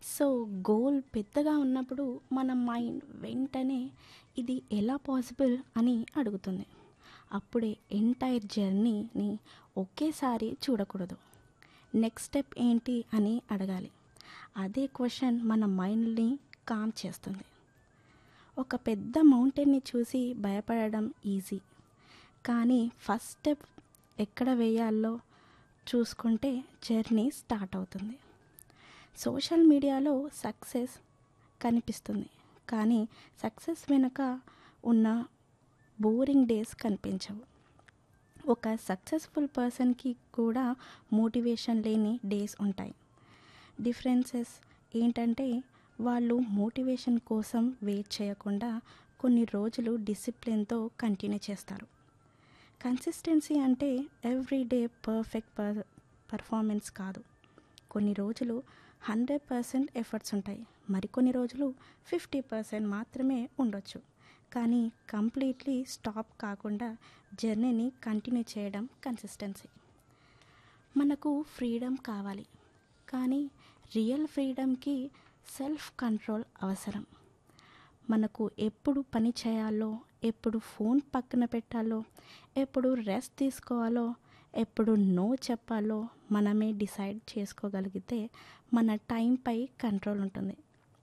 so goal పెద్దగా ఉన్నప్పుడు మన మైండ్ వెంటనే ఇది ఎలా పాసిబుల్ అని అడుగుతుంది అప్పుడే ఎంటైర్ జర్నీని ఒకేసారి చూడకూడదు నెక్స్ట్ స్టెప్ ఏంటి అని అడగాలి అదే క్వశ్చన్ మన మైండ్ని కామ్ చేస్తుంది ఒక పెద్ద మౌంటైన్ని చూసి భయపడడం ఈజీ కానీ ఫస్ట్ స్టెప్ ఎక్కడ వేయాలో చూసుకుంటే జర్నీ స్టార్ట్ అవుతుంది సోషల్ మీడియాలో సక్సెస్ కనిపిస్తుంది కానీ సక్సెస్ వెనుక ఉన్న బోరింగ్ డేస్ కనిపించవు ఒక సక్సెస్ఫుల్ పర్సన్కి కూడా మోటివేషన్ లేని డేస్ ఉంటాయి డిఫరెన్సెస్ ఏంటంటే వాళ్ళు మోటివేషన్ కోసం వెయిట్ చేయకుండా కొన్ని రోజులు డిసిప్లిన్తో కంటిన్యూ చేస్తారు కన్సిస్టెన్సీ అంటే every day perfect per performance కాదు కొన్ని రోజులు హండ్రెడ్ పర్సెంట్ ఎఫర్ట్స్ ఉంటాయి మరికొన్ని రోజులు ఫిఫ్టీ పర్సెంట్ మాత్రమే ఉండొచ్చు కానీ కంప్లీట్లీ స్టాప్ కాకుండా జర్నీని కంటిన్యూ చేయడం కన్సిస్టెన్సీ మనకు ఫ్రీడమ్ కావాలి కానీ రియల్ ఫ్రీడమ్కి సెల్ఫ్ కంట్రోల్ అవసరం మనకు ఎప్పుడు పని చేయాలో ఎప్పుడు ఫోన్ పక్కన పెట్టాలో ఎప్పుడు రెస్ట్ తీసుకోవాలో ఎప్పుడు నో చెప్పాలో మనమే డిసైడ్ చేసుకోగలిగితే మన టైంపై కంట్రోల్ ఉంటుంది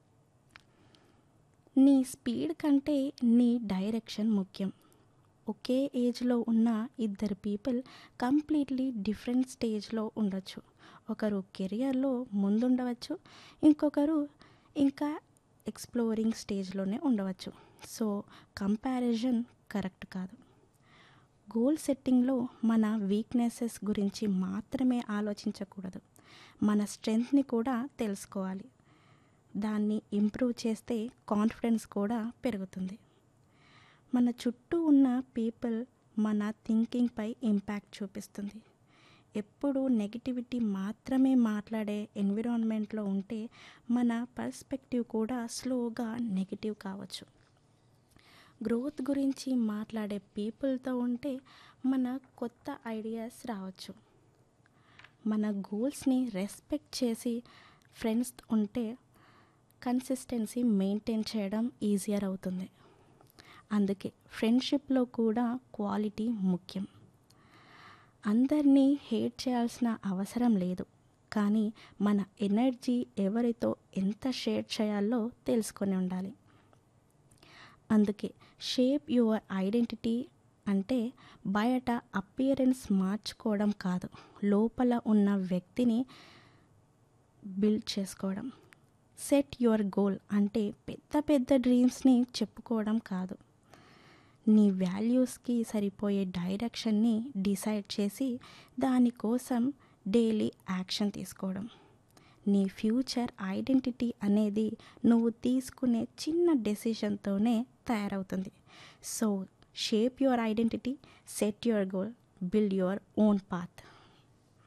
నీ స్పీడ్ కంటే నీ డైరెక్షన్ ముఖ్యం ఒకే ఏజ్లో ఉన్న ఇద్దరు పీపుల్ కంప్లీట్లీ డిఫరెంట్ స్టేజ్లో ఉండొచ్చు ఒకరు కెరియర్లో ముందుండవచ్చు ఇంకొకరు ఇంకా ఎక్స్ప్లోరింగ్ స్టేజ్లోనే ఉండవచ్చు సో కంపారిజన్ కరెక్ట్ కాదు గోల్ సెట్టింగ్లో మన వీక్నెసెస్ గురించి మాత్రమే ఆలోచించకూడదు మన స్ట్రెంగ్త్ని కూడా తెలుసుకోవాలి దాన్ని ఇంప్రూవ్ చేస్తే కాన్ఫిడెన్స్ కూడా పెరుగుతుంది మన చుట్టూ ఉన్న పీపుల్ మన థింకింగ్పై ఇంపాక్ట్ చూపిస్తుంది ఎప్పుడు నెగిటివిటీ మాత్రమే మాట్లాడే ఎన్విరాన్మెంట్లో ఉంటే మన పర్స్పెక్టివ్ కూడా స్లోగా నెగిటివ్ కావచ్చు గ్రోత్ గురించి మాట్లాడే పీపుల్తో ఉంటే మన కొత్త ఐడియాస్ రావచ్చు మన గోల్స్ని రెస్పెక్ట్ చేసి ఫ్రెండ్స్ ఉంటే కన్సిస్టెన్సీ మెయింటైన్ చేయడం ఈజియర్ అవుతుంది అందుకే ఫ్రెండ్షిప్లో కూడా క్వాలిటీ ముఖ్యం అందరినీ హేట్ చేయాల్సిన అవసరం లేదు కానీ మన ఎనర్జీ ఎవరితో ఎంత షేర్ చేయాలో తెలుసుకొని ఉండాలి అందుకే షేప్ యువర్ ఐడెంటిటీ అంటే బయట అపియరెన్స్ మార్చుకోవడం కాదు లోపల ఉన్న వ్యక్తిని బిల్డ్ చేసుకోవడం సెట్ యువర్ గోల్ అంటే పెద్ద పెద్ద డ్రీమ్స్ని చెప్పుకోవడం కాదు నీ వాల్యూస్కి సరిపోయే డైరెక్షన్ని డిసైడ్ చేసి దానికోసం డైలీ యాక్షన్ తీసుకోవడం నీ ఫ్యూచర్ ఐడెంటిటీ అనేది నువ్వు తీసుకునే చిన్న డెసిషన్తోనే తయారవుతుంది so shape your identity set your goal build your own path